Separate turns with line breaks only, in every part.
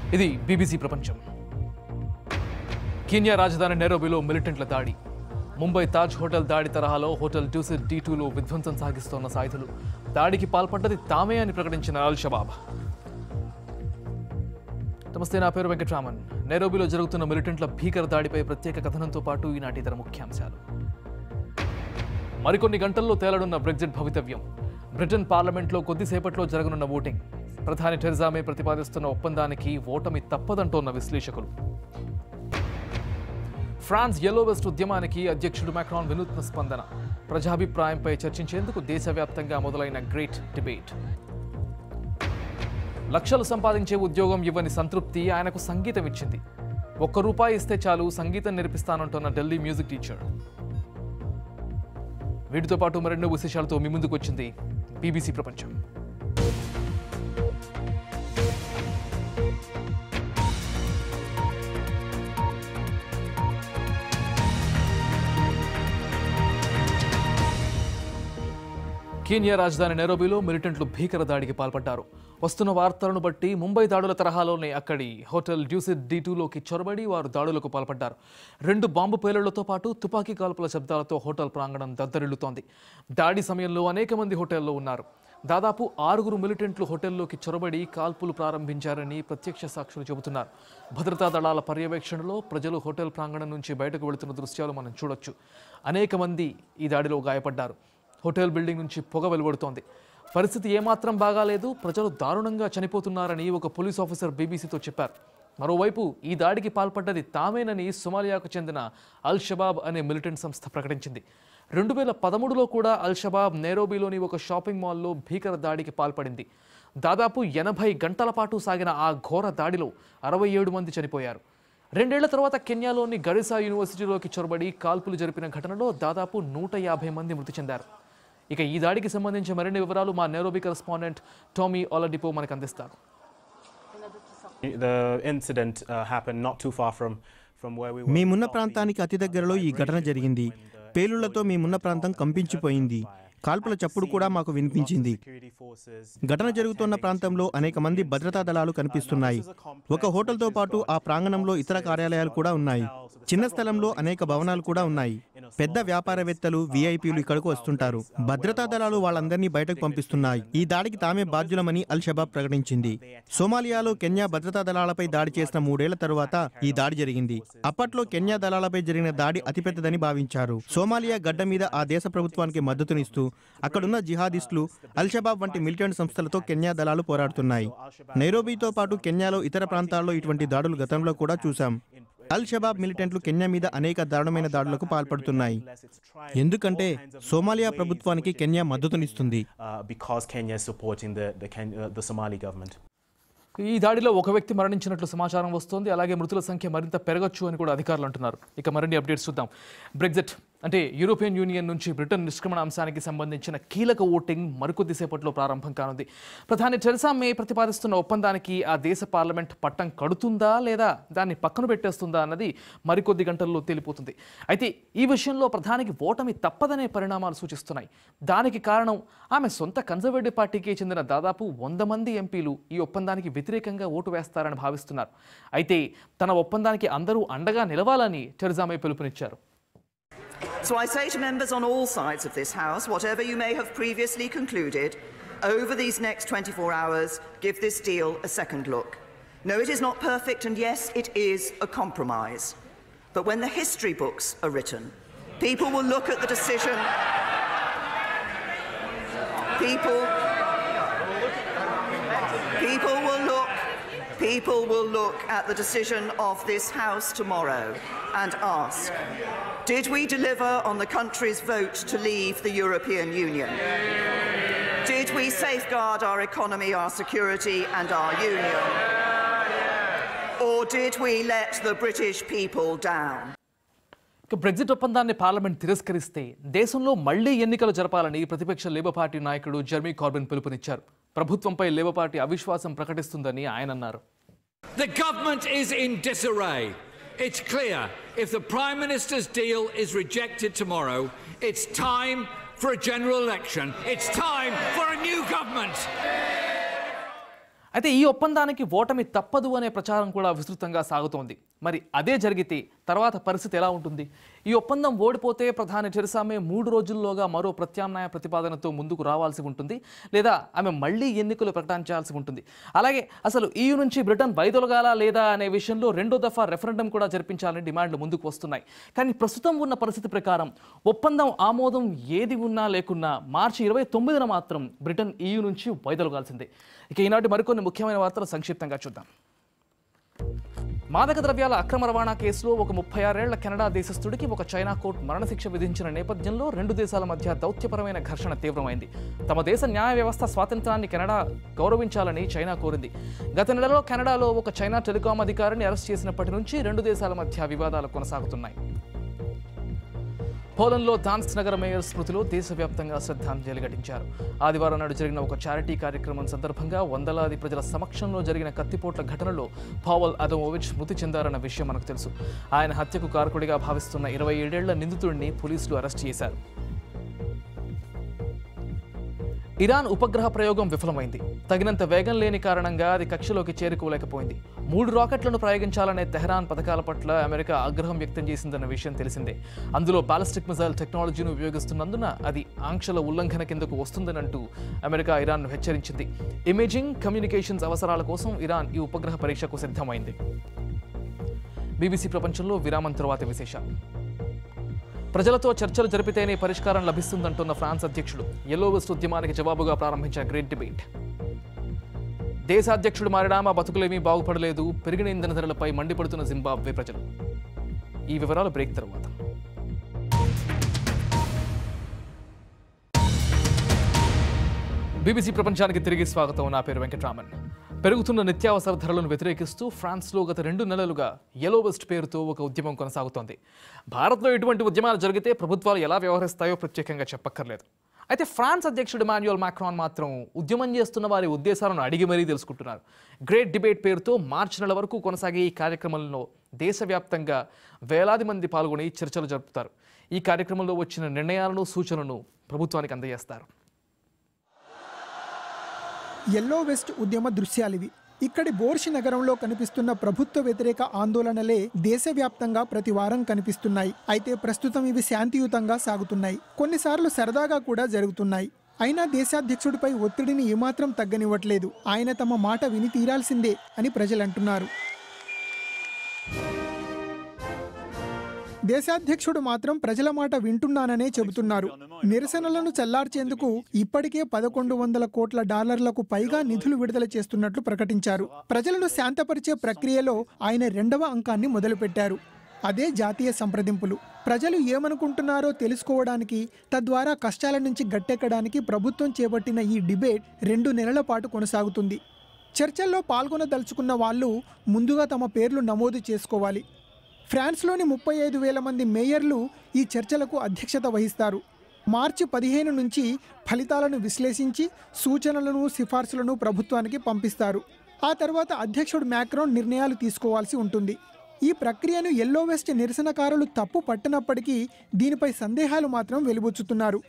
ఇది బీబీసీ ప్రపంచం కీన్యా రాజధాని నైరోబిలో మిలిటెంట్ల దాడి ముంబై తాజ్ హోటల్ దాడి తరహాలో హోటల్ డ్యూసిట్ డి టూలో విధ్వంసం సాగిస్తోన్న సాయుధులు దాడికి పాల్పడ్డది తామే అని ప్రకటించిన అల్ షబాబ్ నమస్తే నా పేరు వెంకట్రామన్ నైరోబిలో జరుగుతున్న మిలిటెంట్ల భీకర దాడిపై ప్రత్యేక కథనంతో పాటు ఈనాటి ఇతర ముఖ్యాంశాలు మరికొన్ని గంటల్లో తేలనున్న బ్రెగ్జిట్ భవితవ్యం బ్రిటన్ పార్లమెంట్లో కొద్దిసేపట్లో జరగనున్న ఓటింగ్ ప్రధాని టెరిజా మే ప్రతిపాదిస్తున్న ఒప్పందానికి ఓటమి తప్పదంటోన్న విశ్లేషకులు ఫ్రాన్స్ ఎల్లో వెస్ట్ ఉద్యమానికి అధ్యక్షుడు మాక్రాన్ వినూత్న స్పందన ప్రజాభిప్రాయంపై చర్చించేందుకు దేశవ్యాప్తంగా మొదలైన గ్రేట్ డిబేట్ లక్షలు సంపాదించే ఉద్యోగం ఇవ్వని సంతృప్తి ఆయనకు సంగీతం ఇచ్చింది ఒక్క రూపాయి ఇస్తే చాలు సంగీతం నేర్పిస్తానంటున్న ఢిల్లీ మ్యూజిక్ టీచర్ వీటితో పాటు మరెన్నో విశేషాలతో మీ ముందుకు వచ్చింది బీబీసీ ప్రపంచం కీనియా రాజధాని నైరోబిలో మిలిటెంట్లు భీకర దాడికి పాల్పడ్డారు వస్తున్న వార్తలను బట్టి ముంబై దాడుల తరహాలోనే అక్కడి హోటల్ డ్యూసిట్ డి టూలోకి చొరబడి వారు దాడులకు పాల్పడ్డారు రెండు బాంబు పేలుళ్లతో పాటు తుపాకీ కాల్పుల శబ్దాలతో హోటల్ ప్రాంగణం దద్దరిల్లుతోంది దాడి సమయంలో అనేక మంది హోటల్లో ఉన్నారు దాదాపు ఆరుగురు మిలిటెంట్లు హోటల్లోకి చొరబడి కాల్పులు ప్రారంభించారని ప్రత్యక్ష సాక్షులు చెబుతున్నారు భద్రతా దళాల పర్యవేక్షణలో ప్రజలు హోటల్ ప్రాంగణం నుంచి బయటకు వెళుతున్న దృశ్యాలు మనం చూడొచ్చు అనేక మంది ఈ దాడిలో గాయపడ్డారు హోటల్ బిల్డింగ్ నుంచి పొగ వెలువడుతోంది పరిస్థితి ఏమాత్రం బాగాలేదు ప్రజలు దారుణంగా చనిపోతున్నారని ఒక పోలీస్ ఆఫీసర్ బీబీసీతో చెప్పారు మరోవైపు ఈ దాడికి పాల్పడ్డది తామేనని సొమాలియాకు చెందిన అల్ షబాబ్ అనే మిలిటెంట్ సంస్థ ప్రకటించింది రెండు వేల పదమూడులో కూడా అల్ షబాబ్ నైరోబీలోని ఒక షాపింగ్ మాల్లో భీకర దాడికి పాల్పడింది దాదాపు ఎనభై గంటల పాటు సాగిన ఆ ఘోర దాడిలో అరవై ఏడు మంది చనిపోయారు రెండేళ్ల తర్వాత కెన్యాలోని గరిసా యూనివర్సిటీలోకి చొరబడి కాల్పులు జరిపిన ఘటనలో దాదాపు నూట యాభై మంది మృతి చెందారు ఇక ఈ దాడికి సంబంధించి మరిన్ని వివరాలు మా నైరోబీ కరెస్పాండెంట్ టోమీ ఒలడిపో మనకు అందిస్తారు
The incident uh, happened not too far from from where we were.
మేమున్న ప్రాంతానికి అతి దగ్గరలో ఈ ఘటన జరిగింది పేలుళ్లతో మేమున్న ప్రాంతం కంపించిపోయింది కాల్పుల చప్పుడు కూడా మాకు వినిపించింది
Security forces.
ఘటన జరుగుతున్న ప్రాంతంలో అనేక మంది భద్రతా దళాలు కనిపిస్తున్నాయి ఒక హోటల్తో పాటు ఆ ప్రాంగణంలో ఇతర కార్యాలయాలు కూడా ఉన్నాయి చిన్న స్థలంలో అనేక భవనాలు కూడా ఉన్నాయి పెద్ద వ్యాపారవేత్తలు విఐపీలు ఇక్కడకు వస్తుంటారు భద్రతా దళాలు వాళ్ళందరినీ బయటకు పంపిస్తున్నాయి ఈ దాడికి తామే బాధ్యులమని అల్ షబాబ్ ప్రకటించింది సోమాలియాలో కెన్యా భద్రతా దళాలపై దాడి చేసిన మూడేళ్ల తరువాత ఈ దాడి జరిగింది అప్పట్లో కెన్యా దళాలపై జరిగిన దాడి అతిపెద్దదని భావించారు సోమాలియా గడ్డ మీద ఆ దేశ ప్రభుత్వానికి మద్దతునిస్తూ అక్కడున్న జిహాదిస్టులు అల్ షబాబ్ వంటి మిలిటెంట్ సంస్థలతో కెన్యా దళాలు పోరాడుతున్నాయి నైరోబీతో పాటు కెన్యాలో ఇతర ప్రాంతాల్లో ఇటువంటి దాడులు గతంలో కూడా చూశాం అల్ షబాబ్ మిలిటెంట్లు కెన్యా మీద అనేక దారుణమైన దాడులకు పాల్పడుతున్నాయి ఎందుకంటే సోమాలియా ప్రభుత్వానికి కెన్యా మద్దతునిస్తుంది
Uh, because Kenya is supporting the the, Ken- uh, the Somali government.
ఈ దాడిలో ఒక వ్యక్తి మరణించినట్లు సమాచారం వస్తోంది అలాగే మృతుల సంఖ్య మరింత పెరగచ్చు అని కూడా అధికారులు అంటున్నారు ఇక మరిన్ని అప్డేట్స్ చూద్దాం బ్రెగ్జిట్ అంటే యూరోపియన్ యూనియన్ నుంచి బ్రిటన్ నిష్క్రమణ అంశానికి సంబంధించిన కీలక ఓటింగ్ మరికొద్దిసేపట్లో ప్రారంభం కానుంది ప్రధాని టెరిసా మే ప్రతిపాదిస్తున్న ఒప్పందానికి ఆ దేశ పార్లమెంట్ పట్టం కడుతుందా లేదా దాన్ని పక్కన పెట్టేస్తుందా అన్నది మరికొద్ది గంటల్లో తేలిపోతుంది అయితే ఈ విషయంలో ప్రధానికి ఓటమి తప్పదనే పరిణామాలు సూచిస్తున్నాయి దానికి కారణం ఆమె సొంత కన్జర్వేటివ్ పార్టీకి చెందిన దాదాపు వంద మంది ఎంపీలు ఈ ఒప్పందానికి వ్యతిరేకంగా ఓటు వేస్తారని భావిస్తున్నారు అయితే తన ఒప్పందానికి అందరూ అండగా నిలవాలని టెరిసా మే పిలుపునిచ్చారు
So I say to members on all sides of this House, whatever you may have previously concluded, over these next 24 hours, give this deal a second look. No, it is not perfect, and yes, it is a compromise. But when the history books are written, people will look at the decision. People. People will look. People will look at the decision of this House tomorrow and ask Did we deliver on the country's vote to leave the European Union? Did we safeguard our economy, our security, and our union? Or did we let the British people down?
ఇక Brexit ఒప్పందాన్ని parliament తిరస్కరిస్తే దేశంలో మళ్లీ ఎన్నికలు జరపాలని ప్రతిపక్ష Labour party నాయకుడు Jeremy Corbyn పిలుపునిచ్చారు ప్రభుత్వంపై లేబర్ పార్టీ అవిశ్వాసం ప్రకటిస్తుందని ఆయన అన్నారు
The government is in disarray. It's clear if the Prime Minister's deal is rejected tomorrow, it's time for a general election. It's time for a new government.
అయితే ఈ ఒప్పందానికి ఓటమి తప్పదు అనే ప్రచారం కూడా విస్తృతంగా సాగుతోంది మరి అదే జరిగితే తర్వాత పరిస్థితి ఎలా ఉంటుంది ఈ ఒప్పందం ఓడిపోతే ప్రధాని టెరెసా మే మూడు రోజుల్లోగా మరో ప్రత్యామ్నాయ ప్రతిపాదనతో ముందుకు రావాల్సి ఉంటుంది లేదా ఆమె మళ్ళీ ఎన్నికలు ప్రకటించాల్సి ఉంటుంది అలాగే అసలు ఈయు నుంచి బ్రిటన్ వైదొలగాలా లేదా అనే విషయంలో రెండో దఫా రెఫరెండం కూడా జరిపించాలని డిమాండ్లు ముందుకు వస్తున్నాయి కానీ ప్రస్తుతం ఉన్న పరిస్థితి ప్రకారం ఒప్పందం ఆమోదం ఏది ఉన్నా లేకున్నా మార్చి ఇరవై తొమ్మిదిన మాత్రం బ్రిటన్ ఈయు నుంచి వైదొలగాల్సిందే ఇక ఈనాటి మరికొన్ని ముఖ్యమైన వార్తలు సంక్షిప్తంగా చూద్దాం మాదక ద్రవ్యాల అక్రమ రవాణా కేసులో ఒక ముప్పై ఆరేళ్ల కెనడా దేశస్థుడికి ఒక చైనా కోర్టు మరణశిక్ష విధించిన నేపథ్యంలో రెండు దేశాల మధ్య దౌత్యపరమైన ఘర్షణ తీవ్రమైంది తమ దేశ న్యాయ వ్యవస్థ స్వాతంత్రాన్ని కెనడా గౌరవించాలని చైనా కోరింది గత నెలలో కెనడాలో ఒక చైనా టెలికాం అధికారిని అరెస్ట్ చేసినప్పటి నుంచి రెండు దేశాల మధ్య వివాదాలు కొనసాగుతున్నాయి పోలంలో దాన్స్క్ నగర మేయర్ స్మృతిలో దేశవ్యాప్తంగా శ్రద్ధాంజలి ఘటించారు ఆదివారం నాడు జరిగిన ఒక చారిటీ కార్యక్రమం సందర్భంగా వందలాది ప్రజల సమక్షంలో జరిగిన కత్తిపోట్ల ఘటనలో పావల్ అదమోవిచ్ మృతి చెందారన్న విషయం మనకు తెలుసు ఆయన హత్యకు కారకుడిగా భావిస్తున్న ఇరవై ఏడేళ్ల నిందితుడిని పోలీసులు అరెస్ట్ చేశారు ఇరాన్ ఉపగ్రహ ప్రయోగం విఫలమైంది తగినంత వేగం లేని కారణంగా అది కక్షలోకి చేరుకోలేకపోయింది మూడు రాకెట్లను ప్రయోగించాలనే తెహరాన్ పథకాల పట్ల అమెరికా ఆగ్రహం వ్యక్తం చేసిందన్న విషయం తెలిసిందే అందులో బాలిస్టిక్ మిసైల్ టెక్నాలజీని ఉపయోగిస్తున్నందున అది ఆంక్షల ఉల్లంఘన కిందకు వస్తుందని అంటూ అమెరికా ఇరాన్ను హెచ్చరించింది ఇమేజింగ్ కమ్యూనికేషన్స్ అవసరాల కోసం ఇరాన్ ఈ ఉపగ్రహ పరీక్షకు సిద్ధమైంది బీబీసీ ప్రపంచంలో విరామం తరువాత విశేషాలు ప్రజలతో చర్చలు జరిపితేనే పరిష్కారం లభిస్తుందంటున్న ఫ్రాన్స్ అధ్యక్షుడు ఎల్లో వెస్ట్ ఉద్యమానికి జవాబుగా ప్రారంభించిన గ్రేట్ డిబేట్ దేశ అధ్యక్షుడు మారినా మా బతుకులేమీ బాగుపడలేదు పెరిగిన ఇంధన ధరలపై మండిపడుతున్న జింబాబ్వే ప్రజలు ఈ వివరాలు బ్రేక్ తర్వాత బీబీసీ ప్రపంచానికి తిరిగి స్వాగతం నా పేరు వెంకట్రామన్ పెరుగుతున్న నిత్యావసర ధరలను వ్యతిరేకిస్తూ ఫ్రాన్స్లో గత రెండు నెలలుగా యెలో వెస్ట్ పేరుతో ఒక ఉద్యమం కొనసాగుతోంది భారత్లో ఇటువంటి ఉద్యమాలు జరిగితే ప్రభుత్వాలు ఎలా వ్యవహరిస్తాయో ప్రత్యేకంగా చెప్పక్కర్లేదు అయితే ఫ్రాన్స్ అధ్యక్షుడు మాన్యువల్ మాక్రాన్ మాత్రం ఉద్యమం చేస్తున్న వారి ఉద్దేశాలను అడిగి మరీ తెలుసుకుంటున్నారు గ్రేట్ డిబేట్ పేరుతో మార్చి నెల వరకు కొనసాగే ఈ కార్యక్రమంలో దేశవ్యాప్తంగా వేలాది మంది పాల్గొని చర్చలు జరుపుతారు ఈ కార్యక్రమంలో వచ్చిన నిర్ణయాలను సూచనలను ప్రభుత్వానికి అందజేస్తారు
ఎల్లో వెస్ట్ ఉద్యమ దృశ్యాలివి ఇక్కడి బోర్షి నగరంలో కనిపిస్తున్న ప్రభుత్వ వ్యతిరేక ఆందోళనలే దేశవ్యాప్తంగా ప్రతి వారం కనిపిస్తున్నాయి అయితే ప్రస్తుతం ఇవి శాంతియుతంగా సాగుతున్నాయి కొన్నిసార్లు సరదాగా కూడా జరుగుతున్నాయి అయినా దేశాధ్యక్షుడిపై ఒత్తిడిని ఏమాత్రం తగ్గనివ్వట్లేదు ఆయన తమ మాట విని తీరాల్సిందే అని ప్రజలంటున్నారు దేశాధ్యక్షుడు మాత్రం ప్రజల మాట వింటున్నాననే చెబుతున్నారు నిరసనలను చల్లార్చేందుకు ఇప్పటికే పదకొండు వందల కోట్ల డాలర్లకు పైగా నిధులు విడుదల చేస్తున్నట్లు ప్రకటించారు ప్రజలను శాంతపరిచే ప్రక్రియలో ఆయన రెండవ అంకాన్ని మొదలుపెట్టారు అదే జాతీయ సంప్రదింపులు ప్రజలు ఏమనుకుంటున్నారో తెలుసుకోవడానికి తద్వారా కష్టాల నుంచి గట్టెక్కడానికి ప్రభుత్వం చేపట్టిన ఈ డిబేట్ రెండు నెలల పాటు కొనసాగుతుంది చర్చల్లో పాల్గొనదలుచుకున్న వాళ్ళు ముందుగా తమ పేర్లు నమోదు చేసుకోవాలి ఫ్రాన్స్లోని ముప్పై ఐదు వేల మంది మేయర్లు ఈ చర్చలకు అధ్యక్షత వహిస్తారు మార్చి పదిహేను నుంచి ఫలితాలను విశ్లేషించి సూచనలను సిఫార్సులను ప్రభుత్వానికి పంపిస్తారు ఆ తర్వాత అధ్యక్షుడు మ్యాక్రోన్ నిర్ణయాలు తీసుకోవాల్సి ఉంటుంది ఈ ప్రక్రియను ఎల్లో వెస్ట్ నిరసనకారులు తప్పు పట్టినప్పటికీ దీనిపై సందేహాలు మాత్రం వెలుబుచ్చుతున్నారు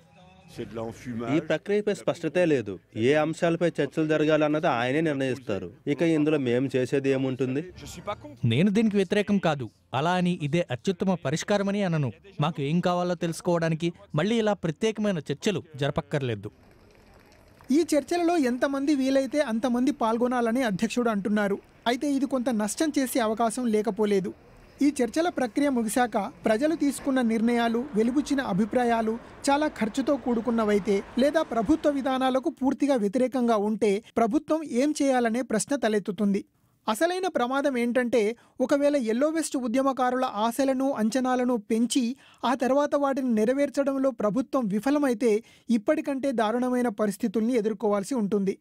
ఈ ప్రక్రియపై స్పష్టతే లేదు ఏ అంశాలపై చర్చలు జరగాలన్నది ఆయనే నిర్ణయిస్తారు ఇక ఇందులో మేము చేసేది ఏముంటుంది
నేను దీనికి వ్యతిరేకం కాదు అలా అని ఇదే అత్యుత్తమ పరిష్కారమని అనను మాకు ఏం కావాలో తెలుసుకోవడానికి మళ్ళీ ఇలా ప్రత్యేకమైన చర్చలు జరపక్కర్లేదు
ఈ చర్చలలో ఎంతమంది వీలైతే అంతమంది పాల్గొనాలని అధ్యక్షుడు అంటున్నారు అయితే ఇది కొంత నష్టం చేసే అవకాశం లేకపోలేదు ఈ చర్చల ప్రక్రియ ముగిశాక ప్రజలు తీసుకున్న నిర్ణయాలు వెలుబుచ్చిన అభిప్రాయాలు చాలా ఖర్చుతో కూడుకున్నవైతే లేదా ప్రభుత్వ విధానాలకు పూర్తిగా వ్యతిరేకంగా ఉంటే ప్రభుత్వం ఏం చేయాలనే ప్రశ్న తలెత్తుతుంది అసలైన ప్రమాదం ఏంటంటే ఒకవేళ ఎల్లో వెస్ట్ ఉద్యమకారుల ఆశలను అంచనాలను పెంచి ఆ తర్వాత వాటిని నెరవేర్చడంలో ప్రభుత్వం విఫలమైతే ఇప్పటికంటే దారుణమైన పరిస్థితుల్ని ఎదుర్కోవాల్సి ఉంటుంది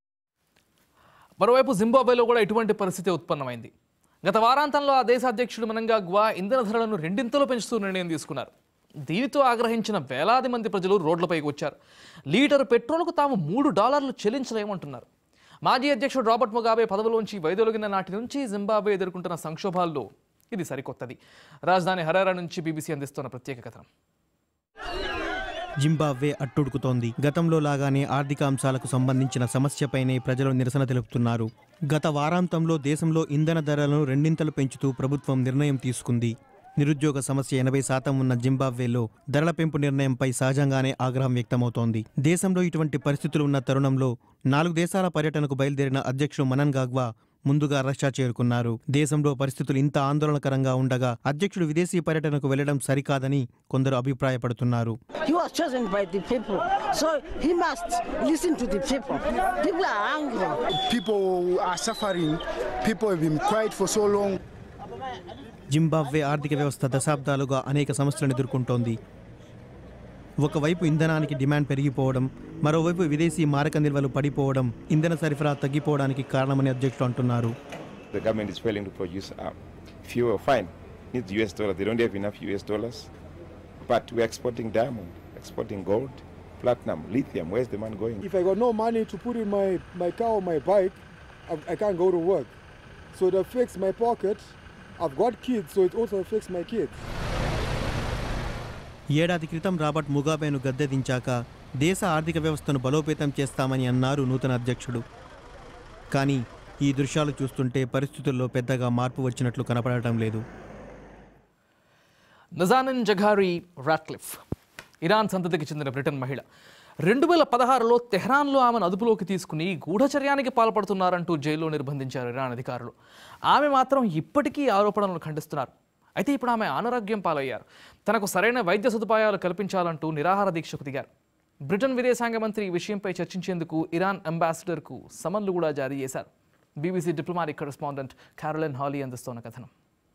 మరోవైపు జింబాబ్వేలో కూడా ఇటువంటి పరిస్థితి ఉత్పన్నమైంది గత వారాంతంలో ఆ దేశ అధ్యక్షుడు మనంగాగ్వా ఇంధన ధరలను రెండింతలు పెంచుతూ నిర్ణయం తీసుకున్నారు దీనితో ఆగ్రహించిన వేలాది మంది ప్రజలు రోడ్లపైకి వచ్చారు లీటర్ పెట్రోల్కు తాము మూడు డాలర్లు చెల్లించలేమంటున్నారు మాజీ అధ్యక్షుడు రాబర్ట్ ముగాబే పదవిలోంచి వైదొలిగిన నాటి నుంచి జింబాబ్వే ఎదుర్కొంటున్న సంక్షోభాల్లో ఇది సరికొత్తది రాజధాని హరారా నుంచి బీబీసీ అందిస్తున్న ప్రత్యేక కథనం
జింబాబ్వే అట్టుడుకుతోంది గతంలో లాగానే ఆర్థిక అంశాలకు సంబంధించిన సమస్యపైనే ప్రజలు నిరసన తెలుపుతున్నారు గత వారాంతంలో దేశంలో ఇంధన ధరలను రెండింతలు పెంచుతూ ప్రభుత్వం నిర్ణయం తీసుకుంది నిరుద్యోగ సమస్య ఎనభై శాతం ఉన్న జింబాబ్వేలో ధరల పెంపు నిర్ణయంపై సహజంగానే ఆగ్రహం వ్యక్తమవుతోంది దేశంలో ఇటువంటి పరిస్థితులు ఉన్న తరుణంలో నాలుగు దేశాల పర్యటనకు బయలుదేరిన అధ్యక్షుడు మనన్ గాగ్వా ముందుగా రష్యా చేరుకున్నారు దేశంలో పరిస్థితులు ఇంత ఆందోళనకరంగా ఉండగా అధ్యక్షుడు విదేశీ పర్యటనకు వెళ్లడం సరికాదని కొందరు అభిప్రాయపడుతున్నారు
He was chosen by the people, so he must listen to the people. People are angry.
People are suffering. People have been quiet for so long.
Zimbabwe ఆర్థిక వ్యవస్థ దశాబ్దాలుగా అనేక సమస్యలను ఎదుర్కొంటోంది ఒకవైపు ఇంధనానికి డిమాండ్ పెరిగిపోవడం మరోవైపు విదేశీ మారక నిల్వలు పడిపోవడం ఇంధన సరఫరా తగ్గిపోవడానికి కారణమని అధ్యక్షుడు అంటున్నారు
The government is failing to produce uh, fuel. Fine, needs US dollars. They don't have enough US dollars. But we're exporting diamond, exporting gold, platinum, lithium. Where's the money going?
If I got no money to put in my, my car or my bike, I, I can't go to work. So it affects my pocket. I've got kids, so it also affects my kids.
ఏడాది క్రితం Robert ముగాబేను గద్దె దించాక దేశ ఆర్థిక వ్యవస్థను బలోపేతం చేస్తామని అన్నారు నూతన అధ్యక్షుడు కానీ ఈ దృశ్యాలు చూస్తుంటే పరిస్థితుల్లో పెద్దగా మార్పు వచ్చినట్లు కనపడటం లేదు
నజానిన్ జఘారీ రాట్లిఫ్ ఇరాన్ సంతతికి చెందిన బ్రిటన్ మహిళ రెండు వేల పదహారులో తెహ్రాన్లో ఆమెను అదుపులోకి తీసుకుని గూఢచర్యానికి పాల్పడుతున్నారంటూ జైల్లో నిర్బంధించారు ఇరాన్ అధికారులు ఆమె మాత్రం ఇప్పటికీ ఆరోపణలను ఖండిస్తున్నారు అయితే ఇప్పుడు ఆమె అనారోగ్యం పాలయ్యారు తనకు సరైన వైద్య సదుపాయాలు కల్పించాలంటూ నిరాహార దీక్షకు దిగారు బ్రిటన్ విదేశాంగ మంత్రి ఈ విషయంపై చర్చించేందుకు ఇరాన్ అంబాసిడర్కు సమన్లు కూడా జారీ చేశారు BBC diplomatic correspondent Caroline Hawley అందిస్తోన్న కథనం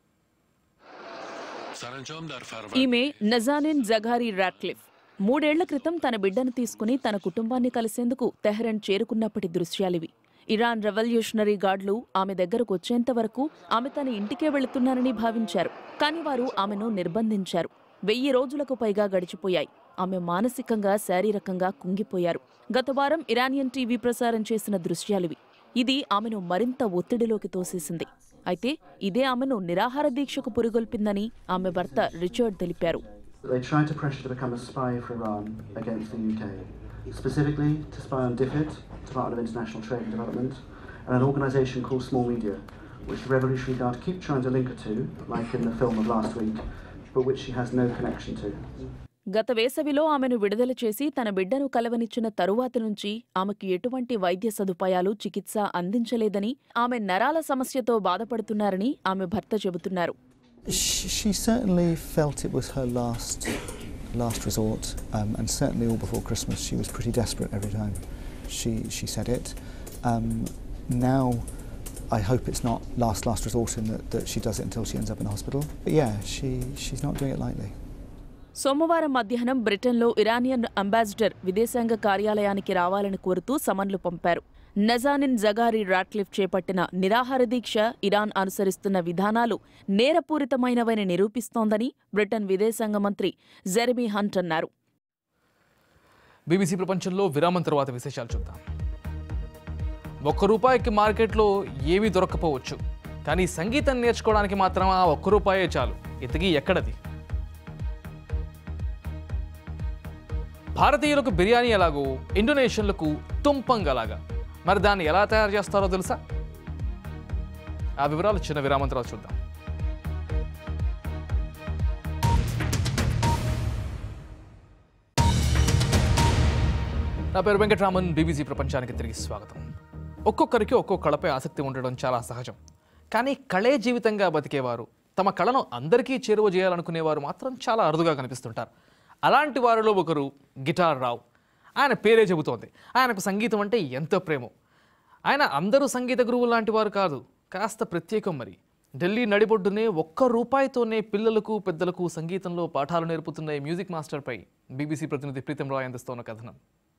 ఈమె నజానిన్ జఘారీ రాట్క్లిఫ్ మూడేళ్ల క్రితం తన బిడ్డను తీసుకుని తన కుటుంబాన్ని కలిసేందుకు తెహ్రన్ చేరుకున్నప్పటి దృశ్యాలివి ఇరాన్ రెవల్యూషనరీ గార్డులు ఆమె దగ్గరకు వచ్చేంత వరకు ఆమె తన ఇంటికే వెళుతున్నారని భావించారు కానీ వారు ఆమెను నిర్బంధించారు వెయ్యి రోజులకు పైగా గడిచిపోయాయి ఆమె మానసికంగా శారీరకంగా కుంగిపోయారు గత వారం ఇరానియన్ టీవీ ప్రసారం చేసిన దృశ్యాలివి ఇది ఆమెను మరింత ఒత్తిడిలోకి తోసేసింది అయితే ఇదే ఆమెను నిరాహార దీక్షకు పురిగొల్పిందని ఆమె భర్త రిచర్డ్ తెలిపారు
They tried to pressure to become a spy for Iran against the UK, specifically to spy on DFID, Department of International Trade and Development, and an organisation called Small Media, which the Revolutionary Guard keep trying to link her to, like in the film of last week, but which she has no connection to.
గత వేసవిలో ఆమెను విడుదల చేసి తన బిడ్డను కలవనిచ్చిన తరువాత నుంచి ఆమెకు ఎటువంటి వైద్య సదుపాయాలు చికిత్స అందించలేదని ఆమె నరాల సమస్యతో బాధపడుతున్నారని ఆమె భర్త చెబుతున్నారు
She, she certainly felt it was her last, last resort, um, and certainly all before Christmas, she was pretty desperate every time she, she said it. Um, now, I hope it's not last, last resort and that, that she does it until she ends up in hospital. But yeah, she, she's not doing it lightly.
సోమవారం మధ్యాహ్నం బ్రిటన్లో Iranian ambassador విదేశాంగ కార్యాలయానికి రావాలని కోరుతూ సమన్లు పంపారు నజానిన్ జగారీ Ratliff చేపట్టిన నిరాహార దీక్ష ఇరాన్ అనుసరిస్తున్న విధానాలు నేరపూరితమైనవని నిరూపిస్తోందని బ్రిటన్ విదేశాంగ మంత్రి జెరెమీ హంట్ అన్నారు
బీబీసీ ప్రపంచంలో విరామం తర్వాత విశేషాలు చూద్దాం ఒక్క రూపాయికి మార్కెట్లో ఏమీ దొరక్కపోవచ్చు కానీ సంగీతం నేర్చుకోవడానికి మాత్రం ఆ ఒక్క రూపాయే చాలు ఇతగి ఎక్కడది భారతీయులకు బిర్యానీ ఎలాగో ఇండోనేషియన్లకు తుంపంగ్ అలాగా మరి దాన్ని ఎలా తయారు చేస్తారో తెలుసా ఆ వివరాలు చిన్న విరామం తర్వాత చూద్దాం నా పేరు వెంకటరామన్ బీబీసీ ప్రపంచానికి తిరిగి స్వాగతం ఒక్కొక్కరికి ఒక్కో కళపై ఆసక్తి ఉండడం చాలా సహజం కానీ కళే జీవితంగా బతికేవారు తమ కళను అందరికీ చేరువ చేయాలనుకునేవారు మాత్రం చాలా అరుదుగా కనిపిస్తుంటారు అలాంటి వారిలో ఒకరు గిటార్ రావు ఆయన పేరే చెబుతోంది ఆయనకు సంగీతం అంటే ఎంతో ప్రేమో ఆయన అందరూ సంగీత గురువు లాంటి వారు కాదు కాస్త ప్రత్యేకం మరి ఢిల్లీ నడిబొడ్డునే ఒక్క రూపాయితోనే పిల్లలకు పెద్దలకు సంగీతంలో పాఠాలు నేర్పుతున్న ఈ మ్యూజిక్ మాస్టర్పై బీబీసీ ప్రతినిధి ప్రీతం రాయ్ అందిస్తోన్న కథనం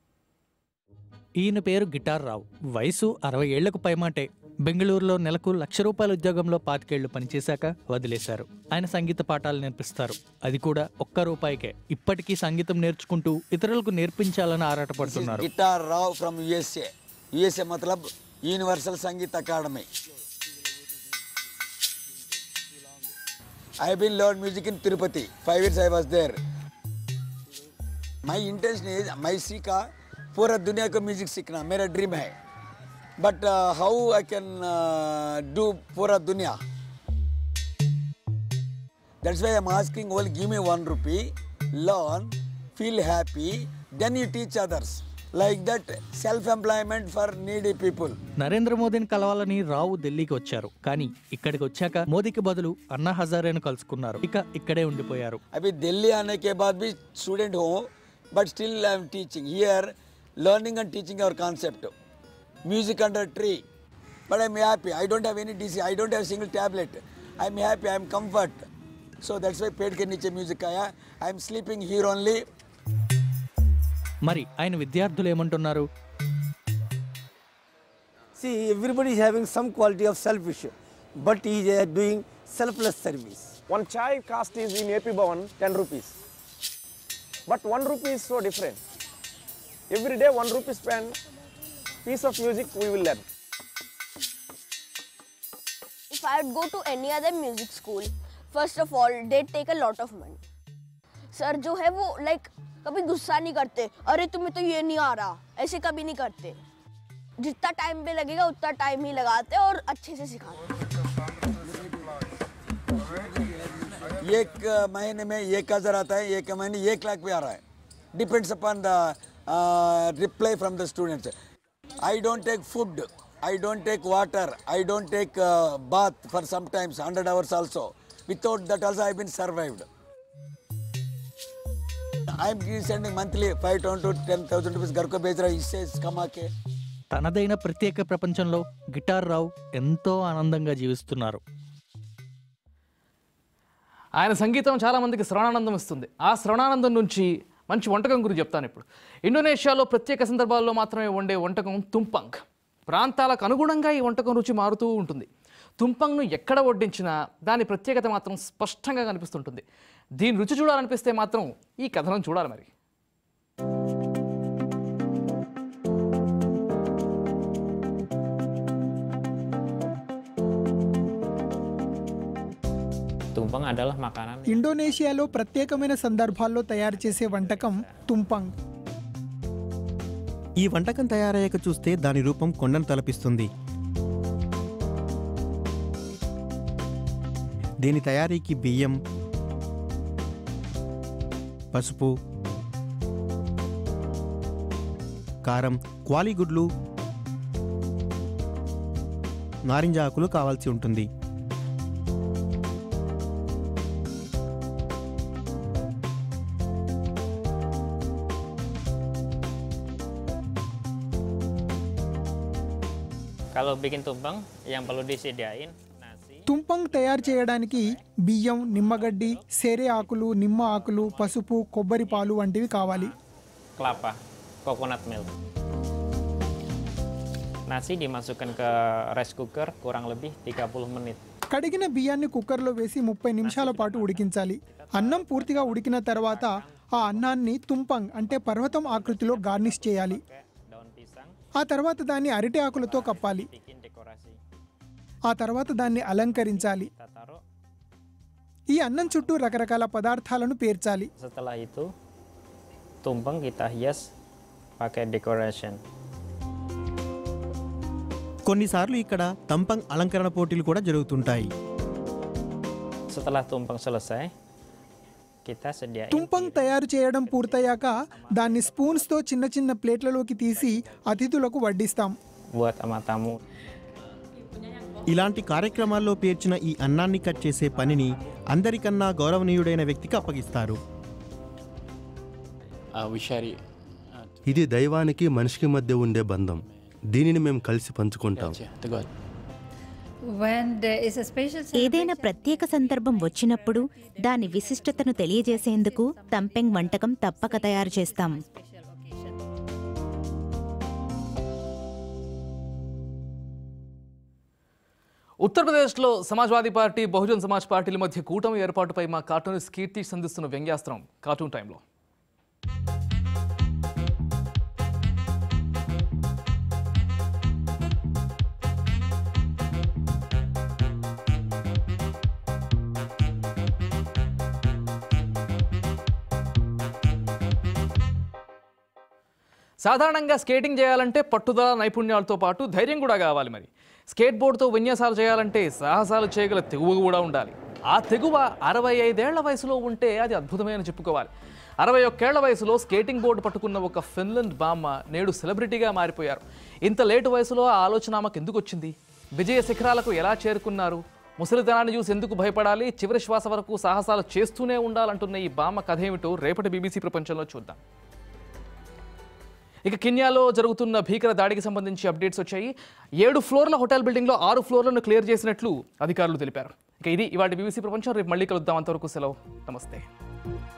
ఈయన పేరు గిటార్ రావు వయసు అరవై ఏళ్లకు పైమాటే బెంగళూరులో నెలకు లక్ష రూపాయల ఉద్యోగంలో పాతికేళ్లు పనిచేశాక వదిలేశారు ఆయన సంగీత పాఠాలు నేర్పిస్తారు అది కూడా ఒక్క రూపాయికే ఇప్పటికీ సంగీతం నేర్చుకుంటూ ఇతరులకు నేర్పించాలని ఆరాటపడుతున్నారు
guitar Rao from USA USA मतलब universal Sangeet academy I have been learned music in Tirupati. Five years I was there. My intention is मैं सीखा पूरा दुनिया को म्यूजिक सीखना मेरा ड्रीम है but how I can do पूरा दुनिया that's why I am asking only give me one rupee learn feel happy then you teach others like that self-employment for needy people.
Narendra మోదీని కలవాలని రావు ఢిల్లీకి వచ్చారు కానీ ఇక్కడికి వచ్చాక మోదీకి బదులు అన్నా హజారేను కలుసుకున్నారు ఇక ఇక్కడే ఉండిపోయారు
अभी दिल्ली आने के बाद भी स्टूडेंट हूँ but still I am teaching here learning and teaching our concept music under tree but I am happy I don't have any DC I don't have single tablet I am happy I am comfort so that's why पेड़ के नीचे music आया I am sleeping here only
మరి ఆయన విద్యార్థులు ఏమంటున్నారు
See, everybody is having some quality of selfish, but he is uh, doing selfless service.
One chai cost is in AP Bhavan 10 rupees. But 1 rupee is so different. Every day 1 rupee spent, piece of music we will learn.
If I would go to any other music school, first of all, they'd take a lot of money. Sir जो है वो like कभी गुस्सा नहीं करते अरे तुम्हें तो ये नहीं आ रहा ऐसे कभी नहीं करते जितना टाइम पे लगेगा उतना टाइम ही लगाते और अच्छे से सिखाते
एक महीने में एक हज़ार आता है एक महीने एक लाख पे आ रहा है depends upon the reply from the students I don't take food I don't take water I don't take bath for sometimes hundred hours also without that also I been survived I am sending monthly five thousand to ten thousand rupees घर को भेज रहा हूँ इससे कमा के
తనదైన ప్రత్యేక ప్రపంచంలో గిటార్ రావు ఎంతో ఆనందంగా జీవిస్తున్నారు
ఆయన సంగీతం చాలా మందికి శ్రవణానందం ఇస్తుంది ఆ శ్రవణానందం నుంచి మంచి వంటకం గురించి చెప్తాను ఇప్పుడు ఇండోనేషియాలో ప్రత్యేక సందర్భాల్లో మాత్రమే వండే వంటకం తుంపంగ్ ప్రాంతాలకు అనుగుణంగా ఈ వంటకం రుచి మారుతూ ఉంటుంది తుంపంగ్ను ఎక్కడ వడ్డించినా దాని ప్రత్యేకత మాత్రం స్పష్టంగా కనిపిస్తుంటుంది దీని రుచి చూడాలనిపిస్తే మాత్రం ఈ కథనం చూడాలి మరి
Tumpeng adalah makanan
ఇండోనేషియాలో ప్రత్యేకమైన సందర్భాల్లో తయారు చేసే వంటకం తుంపంగ్
ఈ వంటకం తయారయ్యాక చూస్తే దాని రూపం కొండను తలపిస్తుంది దీని తయారీకి బియ్యం పసుపు కారం క్వాలిగుడ్లు నారింజ ఆకులు కావాల్సి ఉంటుంది
Kalau bikin tumpeng yang perlu disediain
తుంపంగ్ తయారు చేయడానికి బియ్యం నిమ్మగడ్డి సేరే ఆకులు నిమ్మ ఆకులు పసుపు కొబ్బరి పాలు వంటివి కావాలి
kelapa, coconut milk. Nasi dimasukkan ke rice cooker kurang lebih 30 menit.
కడిగిన బియ్యాన్ని కుక్కర్లో వేసి ముప్పై నిమిషాల పాటు ఉడికించాలి అన్నం పూర్తిగా ఉడికిన తర్వాత ఆ అన్నాన్ని తుంపంగ్ అంటే పర్వతం ఆకృతిలో గార్నిష్ చేయాలి ఆ తర్వాత దాన్ని అరటి ఆకులతో కప్పాలి
Bikin dekorasi.
ఆ తర్వాత దాన్ని అలంకరించాలి
Kita taruh.
ఈ అన్నం చుట్టూ రకరకాల పదార్థాలను పేర్చాలి
Setelah itu tumpeng kita hias pakai decoration.
కొన్నిసార్లు ఇక్కడ తంపంగ్ అలంకరణ పోటీలు కూడా జరుగుతుంటాయి
Setelah tumpeng selesai, kita sediain
తుంపంగ్ తయారు చేయడం పూర్తయ్యాక దాన్ని స్పూన్స్తో చిన్న చిన్న ప్లేట్లలోకి తీసి అతిథులకు వడ్డిస్తాం
buat sama tamu.
ఇలాంటి కార్యక్రమాల్లో పేర్చిన ఈ అన్నాన్ని కట్ చేసే పనిని అందరికన్నా గౌరవనీయుడైన వ్యక్తికి అప్పగిస్తారు
ఇది దైవానికి మనిషికి మధ్య ఉండే బంధం దీనిని మేము కలిసి పంచుకుంటాం
When there is a special
ఏదైనా ప్రత్యేక సందర్భం వచ్చినప్పుడు దాని విశిష్టతను తెలియజేసేందుకు తంపెంగ్ వంటకం తప్పక తయారు చేస్తాం
ఉత్తరప్రదేశ్లో సమాజ్వాదీ పార్టీ బహుజన్ సమాజ్ పార్టీల మధ్య కూటమి ఏర్పాటుపై మా కార్టూనిస్ట్ కీర్తి సంధిస్తున్న వ్యంగ్యాస్త్రం కార్టూన్ టైంలో సాధారణంగా స్కేటింగ్ చేయాలంటే పట్టుదల నైపుణ్యాలతో పాటు ధైర్యం కూడా కావాలి మరి స్కేట్ బోర్డుతో విన్యాసాలు చేయాలంటే సాహసాలు చేయగల తెగువ కూడా ఉండాలి ఆ తెగువ అరవై ఐదేళ్ల వయసులో ఉంటే అది అద్భుతమే అని చెప్పుకోవాలి అరవై ఒక్కేళ్ల వయసులో స్కేటింగ్ బోర్డు పట్టుకున్న ఒక ఫిన్లాండ్ బామ్మ నేడు సెలబ్రిటీగా మారిపోయారు ఇంత లేటు వయసులో ఆ ఆలోచన ఆమెకు ఎందుకు వచ్చింది విజయ శిఖరాలకు ఎలా చేరుకున్నారు ముసలితనాన్ని చూసి ఎందుకు భయపడాలి చివరి శ్వాస వరకు సాహసాలు చేస్తూనే ఉండాలంటున్న ఈ బామ్మ కథ ఏమిటో రేపటి బీబీసీ ప్రపంచంలో చూద్దాం ఇక కిన్యాలో జరుగుతున్న భీకర దాడికి సంబంధించి అప్డేట్స్ వచ్చాయి ఏడు ఫ్లోర్ల హోటల్ బిల్డింగ్లో ఆరు ఫ్లోర్లను క్లియర్ చేసినట్లు అధికారులు తెలిపారు ఇక ఇది ఇవాటి బీబీసీ ప్రపంచం రేపు మళ్ళీ కలుద్దాం అంతవరకు సెలవు నమస్తే